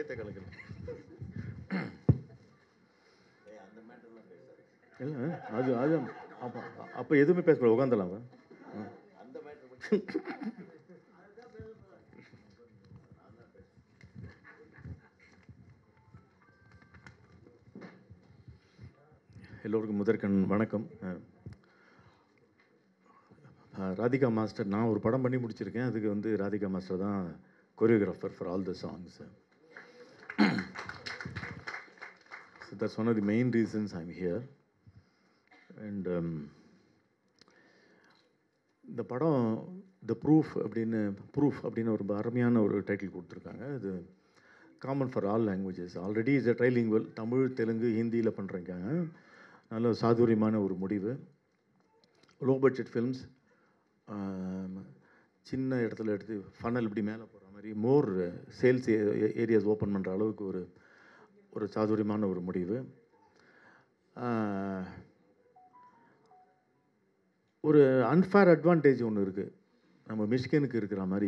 பயத்தை கலக்கணும் இல்லை அது அது அப்போ அப்போ எதுவுமே பேசக்கூடாது உட்காந்துலாம் அவன் எல்லோருக்கும் முதற்கண் வணக்கம் அஹ், அஹ், ராதிகா மாஸ்டர் நான் ஒரு படம் பண்ணி முடிச்சிருக்கேன் அதுக்கு வந்து ராதிகா மாஸ்டர் தான் choreographer for all the songs So that's one of the main reasons I'm here. And um, இந்த படம் த ப்ரூஃப் அப்படின்னு ப்ரூஃப் அப்படின்னு ஒரு அருமையான ஒரு டைட்டில் கொடுத்துருக்காங்க இது common for all languages already is a trilingual Tamil Telugu ஹிந்தியில் பண்ணுறாங்க நல்ல சாதுரியமான ஒரு முடிவு லோ பட்ஜெட் ஃபில்ம்ஸ் சின்ன இடத்துல எடுத்து ஃபனல் இப்படி மேலே போகிற மாதிரி மோர் சேல்ஸ் ஏரியாஸ் ஓப்பன் பண்ணுற அளவுக்கு ஒரு ஒரு சாதுரியமான ஒரு முடிவு ஆஹ், ஒரு அன்ஃபேர் அட்வான்டேஜ் ஒன்று இருக்குது நம்ம மிஷ்கினுக்கு இருக்கிற மாதிரி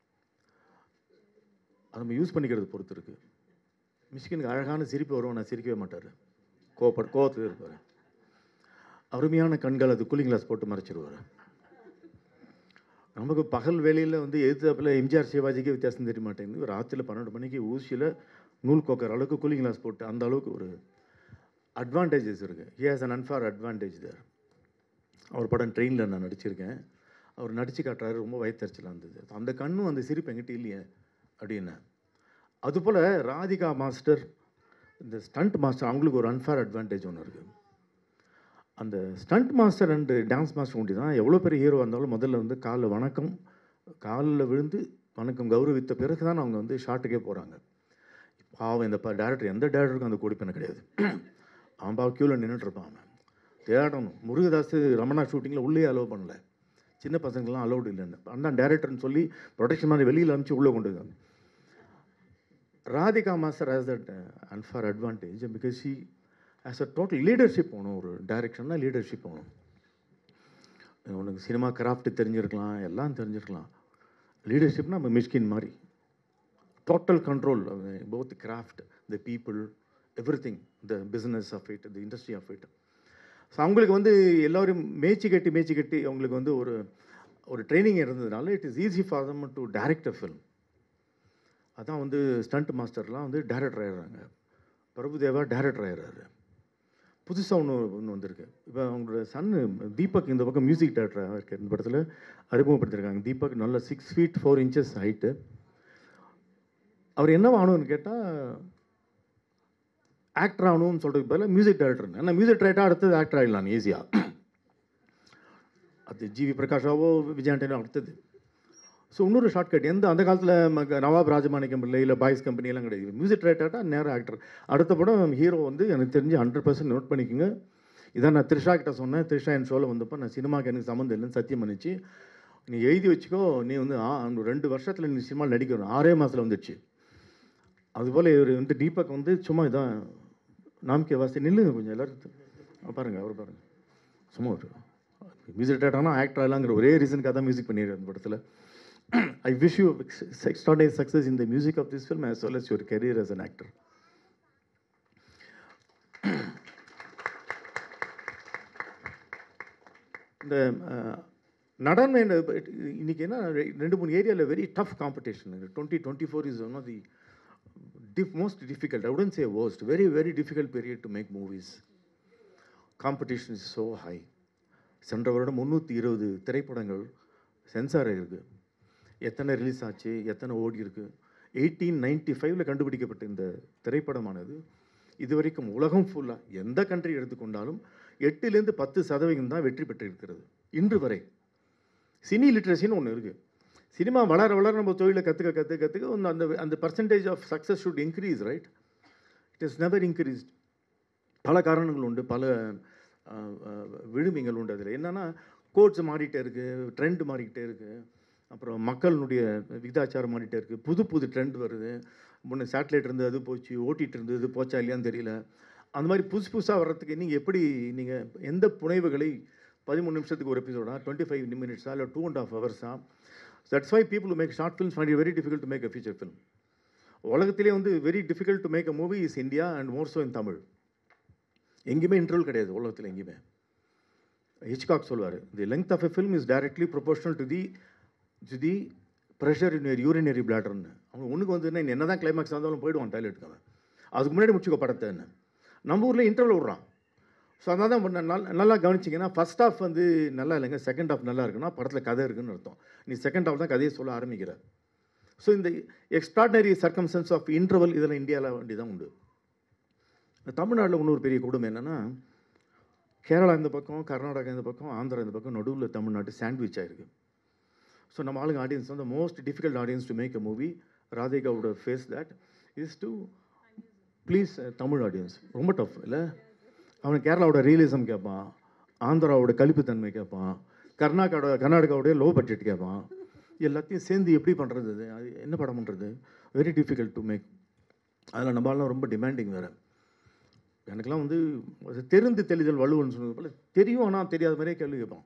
அதை நம்ம யூஸ் பண்ணிக்கிறது பொறுத்து இருக்குது மிஷ்கினுக்கு அழகான சிரிப்பு வரும் நான் சிரிக்கவே மாட்டார் கோபப்பட கோவத்தில் இருப்பார் அருமையான கண்கள் அது கூலிங் கிளாஸ் போட்டு மறைச்சிருவார் நமக்கு பகல் வேலையில் வந்து எதிர்த்தாப்பில் எம்ஜிஆர் சிவாஜிக்கு வித்தியாசம் தெரிய மாட்டேங்குது ஒரு ராத்திரில பன்னெண்டு மணிக்கு ஊசியில் நூல் கோக்கர் அளவுக்கு கூலிங் கிளாஸ் போட்டு அந்த அளவுக்கு ஒரு அட்வான்டேஜஸ் இருக்குது he has an unfair advantage there அவர் படம் ட்ரெயினில் நான் நடிச்சிருக்கேன் அவர் நடித்து காட்டுறாரு ரொம்ப வயத்தறிச்சலாக இருந்தது அந்த கண்ணும் அந்த சிரிப்பு எங்கிட்ட இல்லையே அப்படின்னு அதுபோல் ராதிகா மாஸ்டர் இந்த ஸ்டண்ட் மாஸ்டர் அவங்களுக்கு ஒரு அன்ஃபேர் அட்வான்டேஜ் ஒன்று இருக்குது அந்த stunt master and dance master ஒண்டி தான் எவ்வளோ பெரிய ஹீரோ இருந்தாலும் முதல்ல வந்து காலில் வணக்கம் காலில் விழுந்து வணக்கம் கௌரவித்த பிறகு தான் அவங்க வந்து ஷாட்டுக்கே போகிறாங்க பாவம் இந்த டேரக்டர் எந்த டேரக்டருக்கும் அந்த கொடுப்பின கிடையாது அவன் பாவம் க்யூவில் நின்றுட்டுருப்பான் அவன் தேடணும் முருகதாஸ் ரமணா ஷூட்டிங்கில் உள்ளே அலோவ் பண்ணல சின்ன பசங்கள்லாம் அலௌடு இல்லைன்னு அண்ணா டேரக்டர்னு சொல்லி ப்ரொடெக்ஷன் மாதிரி வெளியில் அனுப்பிச்சு உள்ளே கொண்டு வந்தாங்க Radhika master has that unfair advantage because she has a total leadership போகணும் ஒரு டைரக்ஷன்னா லீடர்ஷிப் போகணும் உனக்கு சினிமா கிராஃப்ட் தெரிஞ்சிருக்கலாம் எல்லாம் தெரிஞ்சிருக்கலாம் லீடர்ஷிப்னா நம்ம மிஷ்கின் மாதிரி total control both craft the people everything the business of it the industry of it so அவங்களுக்கு வந்து எல்லோரும் மேய்ச்சி கட்டி மேய்ச்சி கட்டி அவங்களுக்கு வந்து ஒரு ஒரு ட்ரைனிங் இருந்ததுனால it is easy for them to direct a film அதான் வந்து ஸ்டண்ட் மாஸ்டர்லாம் வந்து டைரக்டர் ஆயிடுறாங்க பிரபுதேவா டைரக்டர் ஆயிடுறாரு புதுசாக ஒன்று ஒன்று வந்திருக்கு இப்போ அவங்களோட சன்னு தீபக் இந்த பக்கம் மியூசிக் டைரக்டராக இருக்கு இந்த படத்தில் அறிமுகப்படுத்திருக்காங்க தீபக் நல்ல six feet four inches height அவர் என்ன ஆகணும்னு கேட்டால் ஆக்டர் ஆகணும்னு சொல்கிறதுக்கு பதிலாக மியூசிக் டைரக்டர் ஏன்னா மியூசிக் டைரக்டர் அடுத்தது ஆக்டர் ஆகிடலாம் ஈஸியாக அது ஜிவி பிரகாஷாவோ விஜயாண்டனோ அடுத்தது ஸோ இன்னொரு ஷார்ட்கட் எந்த அந்த காலத்தில் நவாப் ராஜமாணிக்கம் பிள்ளை இல்லை பாய்ஸ் கம்பெனி எல்லாம் கிடையாது மியூசிக் டைரக்டர்ட்டா நேரம் ஆக்டர் அடுத்த படம் ஹீரோ வந்து எனக்கு தெரிஞ்சு ஹண்ட்ரட் பர்சன்ட் நோட் பண்ணிக்கோங்க இதான் நான் த்ரிஷா கிட்ட சொன்னேன் த்ரிஷா என் ஷோவில் வந்தப்போ நான் சினிமாக்கு எனக்கு சம்மந்தம் இல்லைன்னு சத்தியம் பண்ணிச்சு நீ எழுதி வச்சுக்கோ நீ வந்து ஆ அந்த ரெண்டு வருஷத்தில் நீ சினிமாவில் நடிக்கணும் ஆறே மாதத்தில் வந்துடுச்சு அதுபோல் இவர் வந்து தீபக் வந்து சும்மா இதான் நாம்கே வாசி நில்லுங்க கொஞ்சம் எல்லாரும் பாருங்கள் அவர் பாருங்கள் சும்மா ஒரு மியூசிக் டேரக்டர்னா ஆக்டர் ஆகலாங்கிற ஒரே ரீசனுக்காக தான் மியூசிக் பண்ணிடுறேன் அந்த படத்தில் I wish you extraordinary success in the music of this film as well as your career as an actor இந்த அஹ், நடனம் என்ன இன்னைக்கு என்ன ரெண்டு மூணு ஏரியாவில் very tough competition twenty twenty four is one of the diff most difficult I would say worst very very difficult period to make movies competition is so high சென்ற வருடம் முந்நூற்றி இருபது திரைப்படங்கள் சென்சார் ஆகிருக்கு எத்தனை ரிலீஸ் ஆச்சு எத்தனை ஓடி இருக்கு எயிட்டீன் நைன்டி ஃபைவ்ல கண்டுபிடிக்கப்பட்ட இந்த திரைப்படமானது இதுவரைக்கும் உலகம் ஃபுல்லாக எந்த கண்ட்ரி எடுத்துக்கொண்டாலும் எட்டுலேருந்து பத்து சதவீதம் தான் வெற்றி பெற்றிருக்கிறது இன்று வரை சினி லிட்ரஸின்னு ஒன்று இருக்குது சினிமா வளர வளர நம்ம தொழிலை கற்றுக்க கற்றுக்க கற்றுக்க அந்த அந்த அந்த percentage of success should increase right it is never increased பல காரணங்கள் உண்டு பல அஹ், அஹ், விழுமியங்கள் உண்டு அதில் என்னென்னா கோட்ஸ் மாறிட்டே இருக்குது ட்ரெண்ட் மாறிக்கிட்டே இருக்குது அப்புறம் மக்களுடைய விகிதாச்சாரம் மாறிட்டே இருக்குது புது புது ட்ரெண்ட் வருது முன்ன சேட்டலைட் இருந்து அது போச்சு ஓட்டிகிட்டு இருந்தது இது போச்சா இல்லையான்னு தெரியல அந்த மாதிரி புதுசு புதுசாக வர்றதுக்கு நீங்கள் எப்படி நீங்கள் எந்த புனைவுகளை பதிமூணு நிமிஷத்துக்கு ஒரு எபிசோடா டுவெண்ட்டி ஃபைவ் மினிட்ஸா இல்லை டூ அண்ட் ஆஃப் ஹவர்ஸா that's why people make short films find very difficult to make a feature film உலகத்திலே வந்து very difficult to make a movie is India and more so in Tamil எங்கேயுமே interval கிடையாது உலகத்தில் எங்கேயுமே Hitchcock சொல்வார் the length of a film is directly proportional to the to the pressure in your urinary பிளாடர்னு அவங்க ஒன்றுக்கு வந்து என்ன தான் கிளைமேக்ஸ் இருந்தாலும் போயிடுவான் டாய்லெட்டுக்கு அவன் அதுக்கு முன்னாடி முடிச்சுக்கோ படத்தைன்னு நம்ம ஊரில் இன்டர்வல் விட்றான் ஸோ அதனால தான் பண்ண- நல்லா நல்லா கவனிச்சிங்கன்னா ஃபர்ஸ்ட் ஹாஃப் வந்து நல்லா இல்லைங்க செகண்ட் ஹாஃப் நல்லா இருக்குன்னா படத்தில் கதை இருக்குன்னு அர்த்தம் நீ செகண்ட் ஹாஃப் தான் கதையை சொல்ல ஆரம்பிக்கிற ஸோ இந்த எக்ஸ்ட்ராடனரி சர்க்கம்சன்ஸ் ஆஃப் இன்டர்வல் இதெல்லாம் இந்தியாவில் வேண்டி தான் உண்டு தமிழ்நாட்டில் இன்னொரு பெரிய கொடுமை என்னென்னா கேரளா இந்த பக்கம் கர்நாடகா இந்த பக்கம் ஆந்திரா இந்த பக்கம் நடுவில் தமிழ்நாட்டு சாண்ட்விச் ஆயிருக்கு ஸோ நம்ம ஆளுங்க ஆடியன்ஸ் வந்து most difficult audience to make a movie ராதிகாவோட face that is to please Tamil audience ரொம்ப டஃப் இல்லை அவன் கேரளாவோட ரியலிசம் கேட்பான் ஆந்திராவோட கலிப்புத்தன்மை கேட்பான் கர்நாடகாவோட கர்நாடகாவோட லோ பட்ஜெட் கேட்பான் எல்லாத்தையும் சேர்ந்து எப்படி பண்ணுறது அது அது என்ன படம் பண்ணுறது வெரி டிஃபிகல்ட் டு மேக் அதில் நம்மளாம் ரொம்ப டிமாண்டிங் வேறு எனக்கெல்லாம் வந்து அது தெரிந்து தெளிதல் வலுவன்னு சொன்னது போல் தெரியும் ஆனால் தெரியாத மாதிரியே கேள்வி கேட்பான்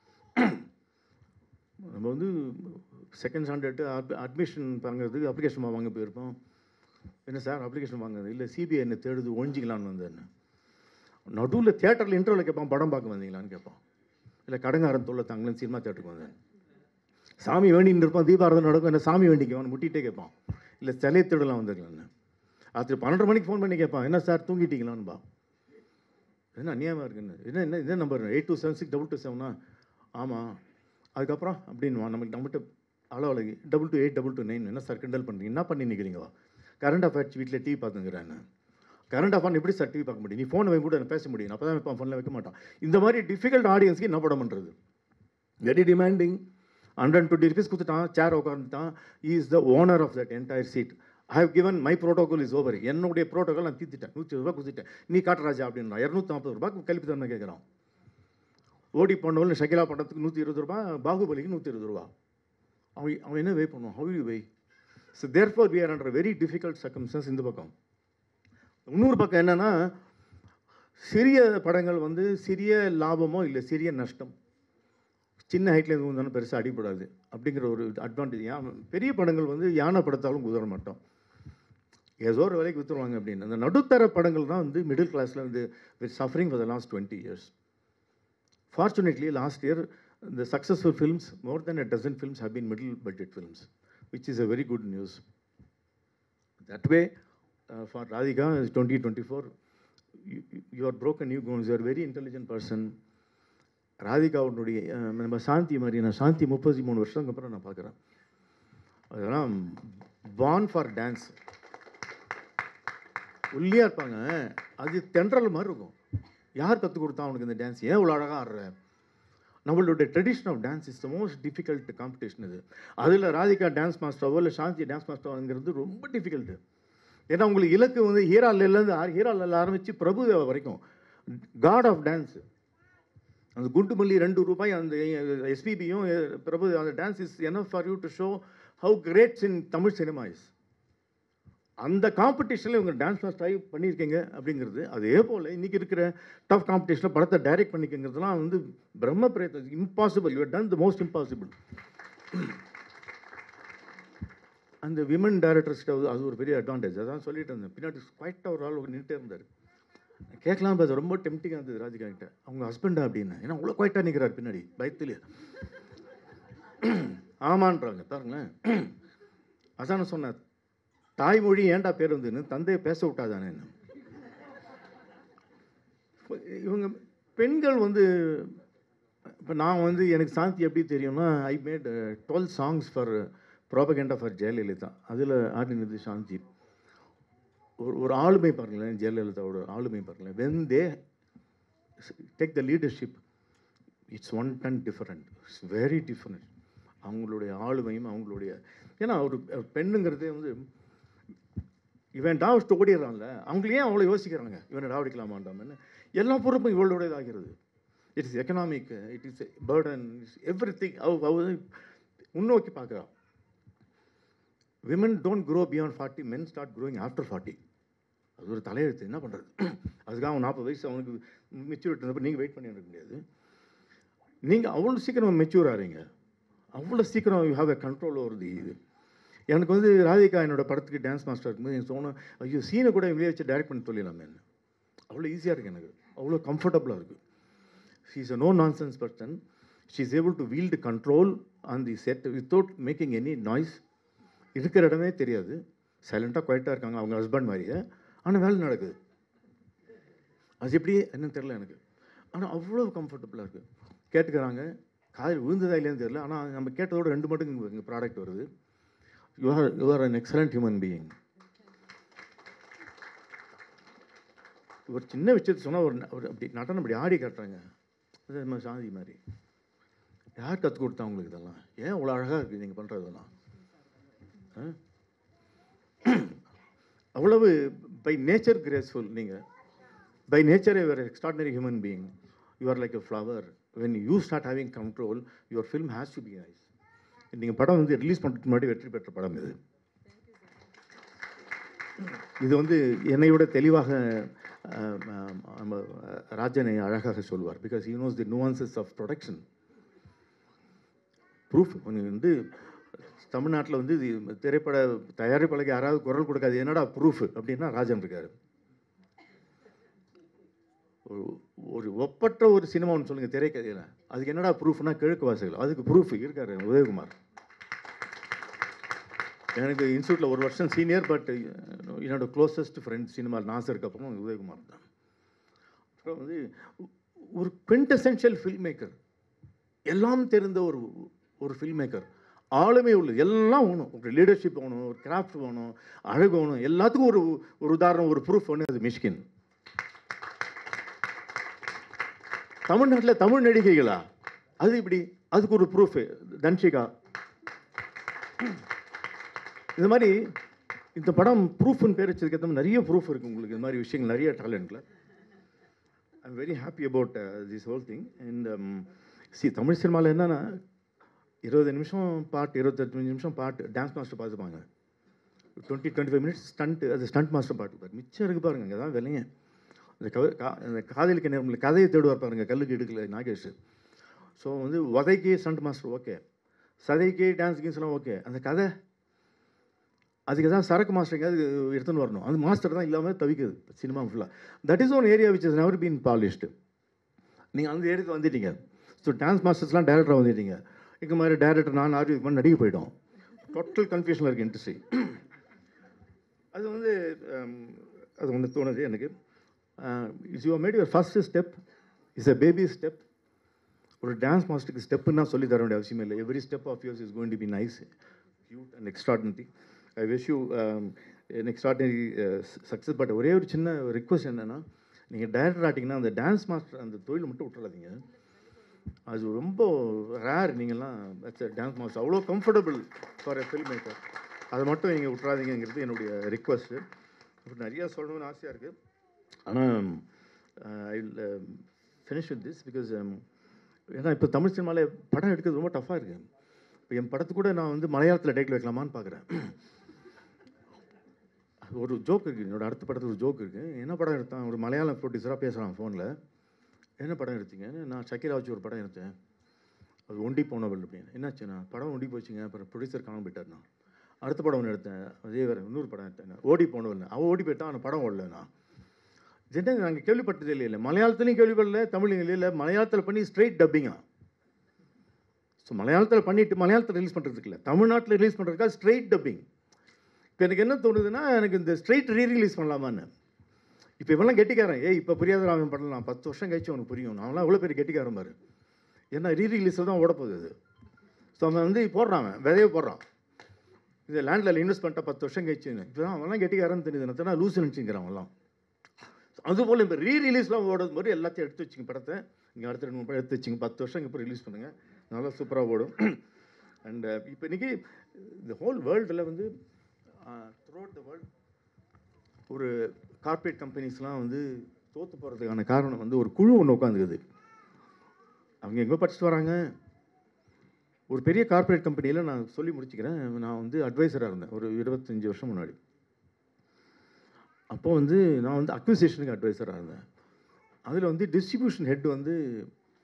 நம்ம வந்து செகண்ட் ஸ்டாண்டர்டு அட்மிஷன் வாங்குறதுக்கு அப்ளிகேஷன் வாங்க போயிருப்போம் என்ன சார் அப்ளிகேஷன் வாங்குறது இல்லை சிபிஐ என்ன தேடுது ஒழிஞ்சிக்கலான்னு வந்தேன்னு நடுவில் தியேட்டரில் இன்டர்வலில் கேட்பான் படம் பார்க்க வந்தீங்களான்னு கேட்பான் இல்லை கடங்காரன் தொல்லை தாங்களேன் சினிமா தேட்டருக்கு வந்தேன் சாமி வேண்டின்னு இருப்பான் தீபாரதம் நடக்கும் என்ன சாமி வேண்டிக்குவான் முட்டிகிட்டே கேட்பான் இல்லை சிலையை திருடலாம் வந்துருக்கலான்னு ராத்திரி பன்னெண்டு மணிக்கு ஃபோன் பண்ணி கேட்பான் என்ன சார் தூங்கிட்டீங்களான்பா என்ன அநியாயமாக இருக்குன்னு என்ன என்ன என்ன number eight two seven six double two செவனா ஆமாம் அதுக்கப்புறம் அப்படின்வான் நமக்கு நம்மகிட்ட அளவழகி double two eight double two nine என்ன சார் கிண்டல் பண்ணுறீங்க என்ன பண்ணி நிற்கிறீங்க கரண்ட் அஃபேர்ஸ் வீட்டில் டிவி பார்த்துங்கிறேன் கரண்ட் அஃபான் எப்படி சார் டிவி பார்க்க முடியும் நீ ஃபோன் வைக்க கூட எனக்கு பேச முடியும் அப்போ தான் வைப்பான் ஃபோனில் வைக்க மாட்டான் இந்த மாதிரி டிஃபிகல்ட் ஆடியன்ஸ்க்கு என்ன படம் பண்ணுறது very demanding hundred twenty rupees கொடுத்துட்டான் சேர் உட்காந்துட்டான் is the owner of that entire seat I have given my protocol is over என்னுடைய ப்ரோட்டோகால் நான் தீர்த்துட்டேன் நூற்றி ரூபா கொடுத்துட்டேன் நீ காட்டுறாஜா அப்படின்னா இரநூத்தி நாற்பது ரூபாய்க்கு கல்வி தரணும் கேட்குறான் ஓடி பண்ணவள் ஷகிலா படத்துக்கு நூற்றி இருபது ரூபா பாகுபலிக்கு நூற்றி இருபது ரூபா அவன் அவன் என்ன வே பண்ணுவான் how you why so there for we are under very difficult circumstances இந்த பக்கம் இன்னொரு பக்கம் என்னன்னா சிறிய படங்கள் வந்து சிறிய லாபமோ இல்லை சிறிய நஷ்டம் சின்ன ஹைட்டில் எதுவும் இருந்தாலும் பெருசாக அடிபடாது அப்படிங்கிற ஒரு அட்வான்டேஜ் ஏன் பெரிய படங்கள் வந்து யானை படத்தாலும் குதிர மாட்டோம் ஏதோ ஒரு விலைக்கு விற்றுருவாங்க அப்படின்னு அந்த நடுத்தர படங்கள் தான் வந்து மிடில் கிளாஸில் வந்து with suffering for the last twenty years fortunately last year the successful films, more than a dozen films have been middle budget films, which is a very good news. That way, uh, for Radhika, it's 2024, you, you- you are broken new grounds, you are a very intelligent person. ராதிகாவுடைய அஹ், நம்ம சாந்தி மாதிரி நான் சாந்தி முப்பத்தி மூணு வருஷத்துக்கு அப்புறம் நான் பார்க்குறேன் அதெல்லாம் பான் ஃபார் டான்ஸ் ஒல்லியாக இருப்பாங்க அது தென்றல் மாதிரி இருக்கும் யார் கற்றுக் கொடுத்தா அவனுக்கு இந்த டான்ஸ் ஏன் இவ்வளோ அழகாக ஆடுற நம்மளுடைய tradition of dance is the most difficult competition இது அதில் ராதிகா டான்ஸ் மாஸ்டரோ இல்லை சாந்தி டான்ஸ் மாஸ்டரோங்கிறது ரொம்ப டிஃபிகல்ட்டு ஏன்னா உங்களுக்கு இலக்கு வந்து ஹீராலேருந்து ஹீராலில் ஆரம்பித்து பிரபுதேவா வரைக்கும் காட் ஆஃப் டான்ஸ் அந்த குண்டுமல்லி ரெண்டு ரூபாய் அந்த எஸ்பிபியும் பிரபு அந்த dance is enough for you to show how greats in Tamil cinema is அந்த காம்படிஷனில் இவங்க டான்ஸ் மாஸ்டர் ஆகி பண்ணியிருக்கீங்க அப்படிங்கிறது அதே போல் இன்றைக்கி இருக்கிற டஃப் காம்படிஷனில் படத்தை டைரக்ட் பண்ணிக்கங்கிறதுலாம் வந்து பிரம்ம பிரயத்தனம் impossible you done the most impossible அந்த விமன் டைரக்டர்ஸ்கிட்ட அது ஒரு பெரிய அட்வான்டேஜ் அதான் சொல்லிட்டு இருந்தேன் பின்னாடி குவைட்டாக ஒரு ஆள் நின்றுட்டே இருந்தார் கேட்கலாம் அது ரொம்ப டெம்டிங்காக இருந்தது ராதிகா கிட்ட அவங்க ஹஸ்பண்டா அப்படின்னு ஏன்னா அவ்வளோ குவைட்டாக நிற்கிறார் பின்னாடி பயத்துலேயே ஆமான்றாங்க பாருங்களேன் அதான் நான் சொன்னேன் தாய்மொழி ஏன்டா பேர் வந்துன்னு தந்தையை பேச விட்டாதானே இவங்க பெண்கள் வந்து இப்போ நான் வந்து எனக்கு சாந்தி எப்படி தெரியும்னா I made twelve songs for propaganda for Jayalalithaa அதில் ஆடினது சாந்தி ஒரு ஒரு ஆளுமை பாருங்களேன் ஜெயலலிதாவோட ஆளுமை பாருங்களேன் when they take the leadership it's one ton different it's very different அவங்களுடைய ஆளுமையும் அவங்களுடைய ஏன்னா ஒரு ஒரு பெண்ணுங்கிறதே வந்து இவன் டாவஸ்ட்டு ஓடிடுறான்ல அவங்கள ஏன் அவ்வளோ யோசிக்கிறாங்க இவனை டாவடிக்கலாமாண்டாமன்னு எல்லா பொறுப்பும் இவளுடையதாகிறது it is economic it is burden every thing அவ அவ முன்னோக்கி பார்க்குறான் women don't grow beyond forty men start growing after forty அது ஒரு தலையெழுத்து என்ன பண்ணுறது அதுக்காக அவன் நாற்பது வயசு அவனுக்கு மெச்சூரிட்டி இருந்தப்போ நீங்கள் வெயிட் பண்ணி இருக்க முடியாது நீங்கள் அவ்வளோ சீக்கிரம் மெச்சூர் ஆகிறீங்க அவ்வளோ சீக்கிரம் you have a control over the இது எனக்கு வந்து ராதிகா என்னோட படத்துக்கு டான்ஸ் மாஸ்டர் இருக்கும்போது எனக்கு தோணும் ஐயோ சீனை கூட இவங்களே வச்சு டைரக்ட் பண்ணி சொல்லிடலாமே அவ்வளோ ஈஸியாக இருக்குது எனக்கு அவ்வளோ கம்ஃபர்டபுளாக இருக்குது she is a no nonsense person she is able to wield control on the set without making any noise இருக்கிற இடமே தெரியாது சைலண்ட்டாக குவைட்டாக இருக்காங்க அவங்க ஹஸ்பண்ட் மாதிரியே ஆனால் வேலை நடக்குது அது எப்படி என்னன்னு தெரில எனக்கு ஆனால் அவ்வளோ கம்ஃபர்டபுளாக இருக்குது கேட்டுக்கிறாங்க காதில் விழுந்ததா இல்லையான்னு தெரியல ஆனால் நம்ம கேட்டதோட ரெண்டு மட்டும் இங்கே இங்கே ப்ராடக்ட் வருது you are you are an excellent human being ஒரு சின்ன விஷயத்தை சொன்னால் ஒரு ந- ஒரு அப்படி நடனம் அப்படி ஆடி காட்டுறாங்க அது நம்ம சாந்தி மாதிரி யார் கற்றுக் கொடுத்தா உங்களுக்கு இதெல்லாம் ஏன் அவ்வளோ அழகாக இருக்குது நீங்கள் பண்ணுறதெல்லாம் அவ்வளவு பை நேச்சர் கிரேஸ்ஃபுல் நீங்கள் by nature your extraordinary human being you are like a flower when you start having control your film has to be nice நீங்கள் படம் வந்து ரிலீஸ் பண்ணுறதுக்கு முன்னாடி வெற்றி பெற்ற படம் இது இது வந்து என்னை விட தெளிவாக அஹ், அஹ், நம்ம அஹ், ராஜனை அழகாக சொல்வார் because you knows the nuances of production proof வந்து தமிழ்நாட்டில் வந்து இது திரைப்பட தயாரிப்பாளருக்கு யாராவது குரல் கொடுக்காது என்னடா ப்ரூஃப் அப்படின்னா ராஜன் இருக்காரு ஒரு ஒரு ஒப்பற்ற ஒரு சினிமான்னு சொல்லுங்கள் திரைக்கதையில் அதுக்கு என்னடா ப்ரூஃப்னா கிழக்கு வாசகல் அதுக்கு ப்ரூஃப் இருக்காரு உதயகுமார் எனக்கு இன்ஸ்டியூட்டில் ஒரு வருஷம் சீனியர் பட் என்னோட க்ளோசஸ்ட் ஃப்ரெண்ட் சினிமா நாசருக்கு அப்புறம் உதயகுமார் தான் அப்புறம் வந்து ஒரு குவென்டசென்ஷியல் ஃபில்ம் மேக்கர் எல்லாம் தெரிந்த ஒரு ஒரு ஃபில்ம் மேக்கர் ஆளுமை உள்ளது எல்லாம் வேணும் ஒரு லீடர்ஷிப் வேணும் ஒரு கிராஃப்ட் வேணும் அழகு வேணும் எல்லாத்துக்கும் ஒரு ஒரு உதாரணம் ஒரு ப்ரூஃப் ஒன்று அது மிஷ்கின் தமிழ்நாட்டில் தமிழ் நடிகைகளா அது இப்படி அதுக்கு ஒரு ப்ரூஃப் தன்ஷிகா இந்த மாதிரி இந்த படம் ப்ரூஃப்னு பேர் வச்சதுக்கு ஏற்ற மாதிரி நிறைய ப்ரூஃப் இருக்குது உங்களுக்கு இந்த மாதிரி விஷயங்கள் நிறைய டேலண்ட்டில் I'm very happy about this whole thing and see Tamil சினிமாவில் என்னன்னா இருபது நிமிஷம் பாட்டு இருபத்தெட்டு நிமிஷம் பாட்டு டான்ஸ் மாஸ்டர் பார்த்துப்பாங்க twenty twenty five minutes stunt அது ஸ்டண்ட் மாஸ்டர் பாட்டு பாரு மிச்சம் இருக்கு பாருங்க அங்கே தான் விலைங்க இந்த கவ கா இந்த காதலிக்க நேரம் கதையை தேடுவார் பாருங்க கல்லுக்கு எடுக்கல நாகேஷ் ஸோ வந்து உதைக்கு ஸ்டண்ட் மாஸ்டர் ஓகே சதைக்கு டான்ஸ் கீன்ஸ்லாம் ஓகே அந்த கதை அதுக்கு தான் சரக்கு மாஸ்டர் எங்கேயாவது எடுத்துன்னு வரணும் அந்த மாஸ்டர் தான் இல்லாமல் தவிக்குது சினிமா ஃபுல்லாக that is one area which is never been polished நீங்கள் அந்த ஏரியாவுக்கு வந்துட்டீங்க ஸோ டான்ஸ் மாஸ்டர்ஸ்லாம் டேரக்டராக வந்துட்டீங்க இங்கே மாதிரி டேரக்டர் நான் ஆர்வி பண்ணி நடிக்க போயிட்டோம் டோட்டல் கன்ஃபியூஷனில் இருக்குது இண்டஸ்ட்ரி அது வந்து um, அது ஒன்று தோணுது எனக்கு is you made your first step is a baby step ஒரு டான்ஸ் மாஸ்டருக்கு ஸ்டெப்புன்னா சொல்லி தர வேண்டிய அவசியம் இல்லை every step of yours is going to be nice cute and extraordinary I wish you an extraordinary success but ஒரே ஒரு சின்ன ரிக்வஸ்ட் என்னென்னா நீங்கள் டைரக்டர் ஆட்டிங்கன்னா அந்த டான்ஸ் மாஸ்டர் அந்த தொழில் மட்டும் விட்டுறாதீங்க அது ரொம்ப ரேர் நீங்கள்லாம் டான்ஸ் மாஸ்டர் அவ்வளோ comfortable for a film maker அதை மட்டும் நீங்கள் விட்றாதீங்கிறது என்னுடைய ரிக்வஸ்ட்டு இப்படி நிறையா சொல்லணும்னு ஆசையாக இருக்குது ஆனால் I will finish with this because ஏன்னா இப்போ தமிழ் சினிமாவில் படம் எடுக்கிறது ரொம்ப டஃப்பாக இருக்குது இப்போ என் படத்து கூட நான் வந்து மலையாளத்தில் டைட்டில் வைக்கலாமான்னு பார்க்குறேன் ஒரு ஜோக் இருக்குது என்னோட அடுத்த படத்தில் ஒரு ஜோக் இருக்குது என்ன படம் எடுத்தான் ஒரு மலையாளம் ப்ரொடியூசராக பேசுகிறான் ஃபோனில் என்ன படம் எடுத்தீங்கன்னு நான் ஷக்கீரா வச்சு ஒரு படம் எடுத்தேன் அது ஒண்டி போனவள் அப்படின்னு என்னாச்சுண்ணா படம் ஒண்டி போச்சுங்க அப்புறம் ப்ரொடியூசர் காணாம போயிட்டார்ண்ணா அடுத்த படம் ஒன்று எடுத்தேன் அதே வேறு இன்னொரு படம் எடுத்தேன் ஓடி போனவள் அவன் ஓடி போயிட்டான் அவன் படம் ஓடலண்ணா இது என்ன நாங்கள் கேள்விப்பட்டதே இல்லை இல்லை மலையாளத்துலையும் கேள்விப்படல தமிழ்லையும் இல்லை மலையாளத்தில் பண்ணி ஸ்ட்ரெயிட் டப்பிங்கா ஸோ மலையாளத்தில் பண்ணிட்டு மலையாளத்தில் ரிலீஸ் பண்ணுறதுக்கு இல்லை தமிழ்நாட்டில் ரிலீஸ் பண்ணுறதுக்காக ஸ்ட்ரெயிட் டப்பிங் இப்போ எனக்கு என்ன தோணுதுன்னா எனக்கு இந்த ஸ்ட்ரெயிட் ரீ ரிலீஸ் பண்ணலாமான்னு இப்போ இவெல்லாம் கெட்டிக்காரன் ஏய் இப்போ புரியாத அவன் பண்ணலாம் பத்து வருஷம் கழிச்சு அவனுக்கு புரியும் நான்லாம் எவ்வளோ பேர் கெட்டிக்காரன் பாரு ஏன்னா ரீ ரிலீஸில் தான் ஓட போகுது அது ஸோ அவன் வந்து போடுறான் அவன் விதைய போடுறான் இது லேண்டில் இன்வெஸ்ட் பண்ணிட்டா பத்து வருஷம் கழிச்சுன்னு இப்போ தான் அவன்லாம் கெட்டிக்காரன் தெரியுது நான் லூஸ் நினச்சிங்கிறான் அவன்லாம் அதுபோல் இப்போ ரீ ரிலீஸ்லாம் ஓடும் போது எல்லாத்தையும் எடுத்து வச்சுங்க படத்தை இங்கே அடுத்த ரெண்டு மூணு படம் எடுத்து வச்சுங்க பத்து வருஷம் இப்போ ரிலீஸ் பண்ணுங்கள் நல்லா சூப்பராக ஓடும் அண்ட் இப்போ இன்றைக்கி இந்த ஹோல் வேர்ல்டில் வந்து த்ரூ த வேர்ல்ட் ஒரு கார்ப்பரேட் கம்பெனிஸ்லாம் வந்து தோற்று போகிறதுக்கான காரணம் வந்து ஒரு குழு ஒன்று உட்காந்துக்குது அவங்க எங்கே படிச்சுட்டு வராங்க ஒரு பெரிய கார்ப்பரேட் கம்பெனியில் நான் சொல்லி முடிச்சுக்கிறேன் நான் வந்து அட்வைசராக இருந்தேன் ஒரு இருபத்தஞ்சி வருஷம் முன்னாடி அப்போ வந்து நான் வந்து அக்விசேஷனுக்கு அட்வைசராக இருந்தேன் அதில் வந்து டிஸ்ட்ரிபியூஷன் ஹெட் வந்து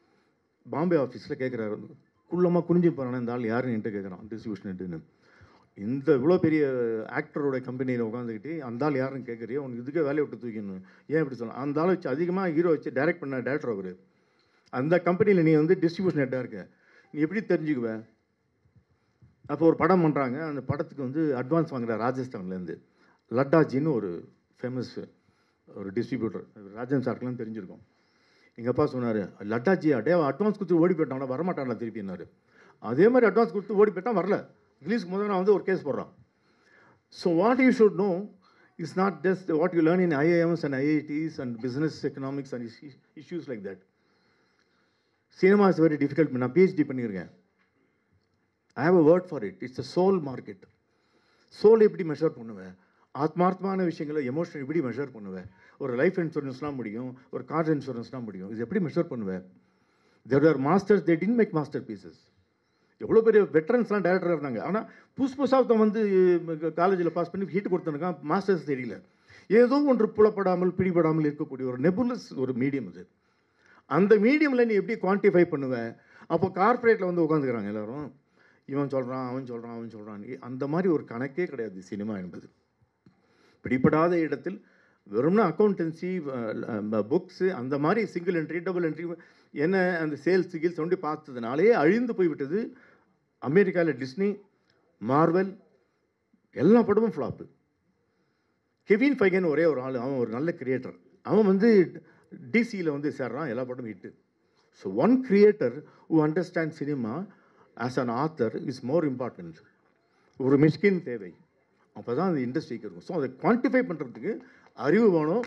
பாம்பே ஆஃபீஸில் கேட்குறாரு குள்ளமாக குனிஞ்சு போகிறானே இந்த ஆள் யாருன்னு என்கிட்ட கேட்குறான் டிஸ்ட்ரிபியூஷன் ஹெட்டுன்னு இந்த இவ்வளோ பெரிய ஆக்டரோட கம்பெனியில் உட்காந்துக்கிட்டு அந்த ஆள் யாருன்னு கேட்குறியோ உனக்கு இதுக்கே வேலையை விட்டு தூக்கணும் ஏன் இப்படி சொல்லலாம் அந்த ஆள் வச்சு அதிகமாக ஹீரோ வச்சு டைரக்ட் பண்ண டேரக்டர் அவர் அந்த கம்பெனியில் நீ வந்து டிஸ்ட்ரிபியூஷன் ஹெட்டாக இருக்க நீ எப்படி தெரிஞ்சுக்குவ அப்போ ஒரு படம் பண்ணுறாங்க அந்த படத்துக்கு வந்து அட்வான்ஸ் வாங்குற ராஜஸ்தான்லேருந்து லட்டாஜின்னு ஒரு ஃபேமஸ் ஒரு டிஸ்ட்ரிபியூட்டர் ராஜன் சார்க்கெலாம் தெரிஞ்சிருக்கும் எங்கள் அப்பா சொன்னார் லட்டாஜி அடே அட்வான்ஸ் கொடுத்து ஓடி போயிட்டான் வரமாட்டான்ல திருப்பினார் அதே மாதிரி அட்வான்ஸ் கொடுத்து ஓடி போயிட்டான் வரல ரிலீஸ்க்கு முதல்ல நான் வந்து ஒரு கேஸ் போடுறான் so what you should know is not just what you learn in IIMs and IITs and business economics and issues like that cinema is very difficult நான் பிஹெச்டி பண்ணியிருக்கேன் I have a word for it it's a soul market soul எப்படி measure பண்ணுவேன் ஆத்மார்த்தமான விஷயங்களை emotion எப்படி measure பண்ணுவேன் ஒரு life இன்சூரன்ஸ்லாம் முடியும் ஒரு கார் இன்சூரன்ஸ்லாம் முடியும் இது எப்படி மெஷர் பண்ணுவேன் there are masters they din make master pieces எவ்வளோ பெரிய வெட்டரன்ஸ்லாம் டேரக்டராக இருந்தாங்க ஆனால் புதுசு புதுசாக ஒருத்தன் வந்து காலேஜில் பாஸ் பண்ணி ஹீட் கொடுத்தனுக்கான் மாஸ்டர்ஸ் தெரியல ஏதோ ஒன்று புலப்படாமல் பிடிபடாமல் இருக்கக்கூடிய ஒரு நெபுலஸ் ஒரு மீடியம் இது அந்த மீடியமில் நீ எப்படி குவான்டிஃபை பண்ணுவ அப்போ கார்ப்பரேட்டில் வந்து உட்காந்துக்கிறாங்க எல்லாரும் இவன் சொல்கிறான் அவன் சொல்கிறான் அவன் சொல்கிறான் அந்த மாதிரி ஒரு கணக்கே கிடையாது சினிமா என்பது பிடிபடாத இடத்தில் வெறும்னா அக்கௌண்டன்சி புக்ஸு அந்த மாதிரி சிங்கிள் என்ட்ரி டபுள் என்ட்ரி என்ன அந்த சேல்ஸ் கில்ஸ் ஒண்டி பார்த்ததுனாலே அழிந்து போய்விட்டது அமெரிக்காவில் டிஸ்னி மார்வெல் எல்லா படமும் ஃப்ளாப்பு கெவின் ஃபைகன் ஒரே ஒரு ஆள் அவன் ஒரு நல்ல கிரியேட்டர் அவன் வந்து டிசியில் வந்து சேர்றான் எல்லா படமும் hit so one creator who understand cinema as an author is more important ஒரு மிஸ்கின் தேவை அப்போ தான் அந்த இண்டஸ்ட்ரிக்கு இருக்கும் ஸோ அதை குவான்டிஃபை பண்ணுறதுக்கு அறிவு வேணும்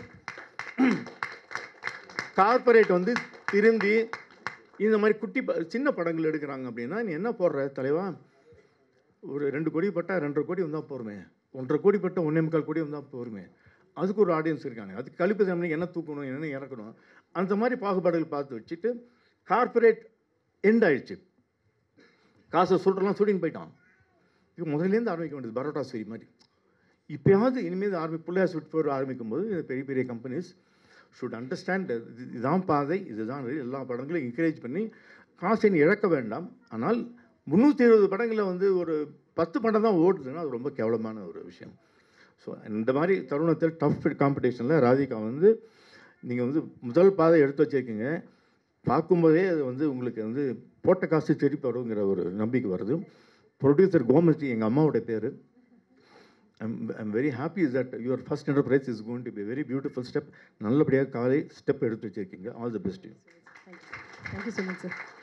கார்ப்பரேட் வந்து திருந்தி இந்த மாதிரி குட்டி ப- சின்ன படங்கள் எடுக்கிறாங்க அப்படின்னா நீ என்ன போடுற தலைவா ஒரு ரெண்டு கோடி பட்டா ரெண்டரை கோடி வந்தால் போருமே ஒன்றரை கோடி பட்டா ஒன்றே முக்கால் கோடி வந்தால் போருமே அதுக்கு ஒரு ஆடியன்ஸ் இருக்காங்க அதுக்கு கழிப்பு தன்மை என்ன தூக்கணும் என்ன இறக்கணும் அந்த மாதிரி பாகுபாடுகள் பார்த்து வச்சுட்டு கார்ப்பரேட் எண்ட் ஆயிடுச்சு காசை சொல்கிறலாம் சுடின்னு போயிட்டான் இது முதல்லேருந்து ஆரம்பிக்க வேண்டியது பரோட்டா சரி மாதிரி இப்போயாவது இனிமேல் ஆரம்பி பிள்ளையார் சுட் போர் ஆரம்பிக்கும் போது இந்த பெரிய பெரிய கம்பெனிஸ் ஷுட் அண்டர்ஸ்டாண்ட் இதுதான் பாதை இதுதான் வழி, எல்லா படங்களையும் என்கரேஜ் பண்ணி காசை நீ இழக்க வேண்டாம் ஆனால் முந்நூற்றி இருபது படங்களில் வந்து ஒரு பத்து படம் தான் ஓடுதுன்னா அது ரொம்ப கேவலமான ஒரு விஷயம் ஸோ இந்த மாதிரி தருணத்தில் டஃப் காம்படிஷனில் ராதிகா வந்து நீங்கள் வந்து முதல் பாதை எடுத்து வச்சிருக்கீங்க பார்க்கும்போதே அது வந்து உங்களுக்கு வந்து போட்ட காசு திருப்பி வருங்கிற ஒரு நம்பிக்கை வருது ப்ரொடியூசர் கோமஸ்டி எங்கள் அம்மாவோட பேர் I'm I'm very happy is that your first enterprise is going to be very beautiful step நல்லபடியாக காலை ஸ்டெப் எடுத்து வச்சிருக்கீங்க all the best thank you so much sir